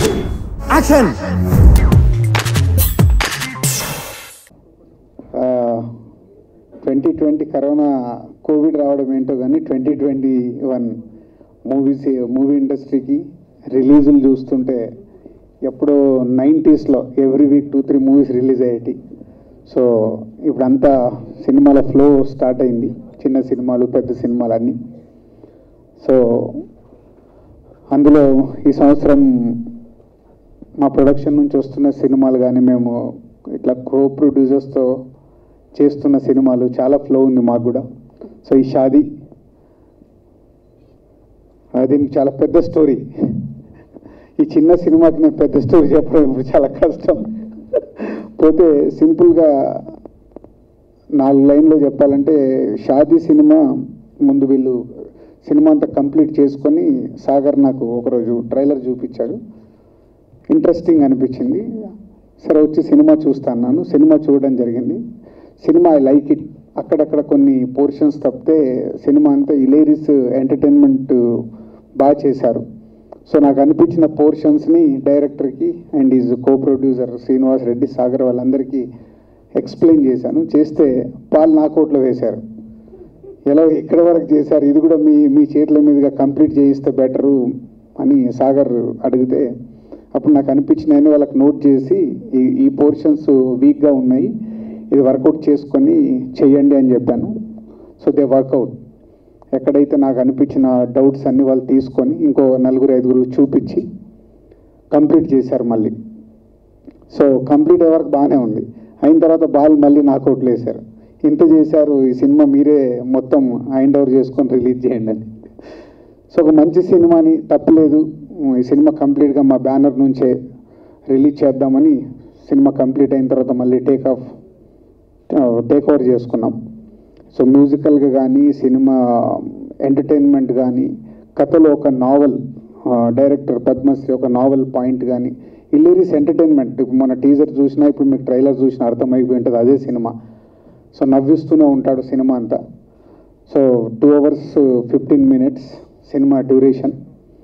action twenty twenty corona covid రావడం ఏంటో కానీ twenty twenty one movies movie ఇండస్ట్రీకి రిలీజులు చూస్తుంటే ఎప్పుడో నైంటీస్లో every week two three movies release అయ్యేటి సో ఇప్పుడంతా సినిమాల ఫ్లో స్టార్ట్ అయింది చిన్న సినిమాలు పెద్ద సినిమాలు అన్నీ సో అందులో ఈ సంవత్సరం మా ప్రొడక్షన్ నుంచి వస్తున్న సినిమాలు కానీ మేము ఇట్లా కో ప్రొడ్యూసర్స్తో చేస్తున్న సినిమాలు చాలా ఫ్లో ఉంది మాకు కూడా సో ఈ షాది ఆ, దీనికి చాలా పెద్ద స్టోరీ ఈ చిన్న సినిమాకి నేను పెద్ద స్టోరీ చెప్పడం ఇప్పుడు చాలా కష్టం పోతే సింపుల్గా నాలుగు లైన్లో చెప్పాలంటే షాదీ సినిమా ముందు వీళ్ళు సినిమా అంతా కంప్లీట్ చేసుకొని సాగర్ నాకు ఒకరోజు ట్రైలర్ చూపించాడు ఇంట్రెస్టింగ్ అనిపించింది సరే వచ్చి సినిమా చూస్తా అన్నాను సినిమా చూడడం జరిగింది సినిమా ఐ లైక్ ఇట్ అక్కడక్కడ కొన్ని పోర్షన్స్ తప్పితే సినిమా అంతా ఇలేరిస్ ఎంటర్టైన్మెంట్ బాగా చేశారు సో నాకు అనిపించిన పోర్షన్స్ని డైరెక్టర్కి and is co producer Srinivas Reddy Sagar వాళ్ళందరికీ ఎక్స్ప్లెయిన్ చేశాను చేస్తే పాలు నా కోట్లో వేశారు ఎలా ఎక్కడ వరకు చేశారు ఇది కూడా మీ మీ చేతుల మీదుగా కంప్లీట్ చేయిస్తే బెటరు అని సాగర్ అడిగితే అప్పుడు నాకు అనిపించినాయని వాళ్ళకి నోట్ చేసి ఈ ఈ పోర్షన్స్ వీక్గా ఉన్నాయి ఇది వర్కౌట్ చేసుకొని చెయ్యండి అని చెప్పాను సో దే వర్కౌట్ ఎక్కడైతే నాకు అనిపించిన డౌట్స్ అన్ని వాళ్ళు తీసుకొని ఇంకో నలుగురు ఐదుగురు చూపించి కంప్లీట్ చేశారు మళ్ళీ సో కంప్లీట్ అయ్యే వరకు బాగానే ఉంది అయిన తర్వాత బాల్ మళ్ళీ నాకౌట్లు వేశారు ఇంత చేశారు ఈ సినిమా మీరే మొత్తం హ్యాండ్ ఓవర్ చేసుకొని రిలీజ్ చేయండి అని సో ఒక మంచి సినిమాని తప్పలేదు ఈ సినిమా కంప్లీట్గా మా బ్యానర్ నుంచే రిలీజ్ చేద్దామని సినిమా కంప్లీట్ అయిన తర్వాత మళ్ళీ టేక్ ఆఫ్ టేక్ ఓవర్ చేసుకున్నాం సో మ్యూజికల్గా కానీ సినిమా ఎంటర్టైన్మెంట్ కానీ కథలో ఒక నావల్ డైరెక్టర్ పద్మశ్రీ ఒక నావల్ పాయింట్ కానీ ఇల్లీరీస్ ఎంటర్టైన్మెంట్ ఇప్పుడు మన టీజర్ చూసినా ఇప్పుడు మీకు ట్రైలర్ చూసినా అర్థమైపోయి ఉంటుంది అదే సినిమా సో నవ్విస్తూనే ఉంటాడు సినిమా అంతా so two hours fifteen minutes సినిమా డ్యూరేషన్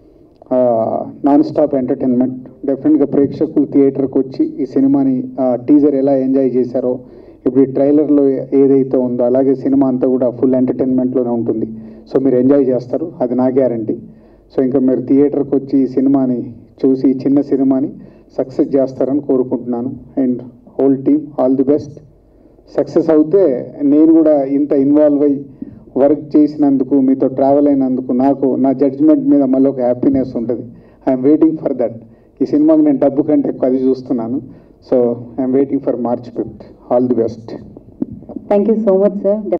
నాన్ స్టాప్ ఎంటర్టైన్మెంట్ డెఫినెట్గా ప్రేక్షకులు థియేటర్కి వచ్చి ఈ సినిమాని టీజర్ ఎలా ఎంజాయ్ చేశారో ఇప్పుడు ఈ ట్రైలర్లో ఏదైతే ఉందో అలాగే సినిమా అంతా కూడా ఫుల్ ఎంటర్టైన్మెంట్లోనే ఉంటుంది సో మీరు ఎంజాయ్ చేస్తారు అది నా గ్యారంటీ సో ఇంకా మీరు థియేటర్కి వచ్చి ఈ సినిమాని చూసి ఈ చిన్న సినిమాని సక్సెస్ చేస్తారని కోరుకుంటున్నాను and whole team all the best success అవుతే నేను కూడా ఇంత ఇన్వాల్వ్ అయ్యి వర్క్ చేసినందుకు మీతో ట్రావెల్ అయినందుకు నాకు నా జడ్జ్మెంట్ మీద మళ్ళీ ఒక హ్యాపీనెస్ ఉంటుంది ఐఎమ్ వెయిటింగ్ ఫర్ దట్ ఈ సినిమాకి నేను డబ్బు కంటే ఎక్కువ అది చూస్తున్నాను so I'm waiting for March fifth all the best thank you so much sir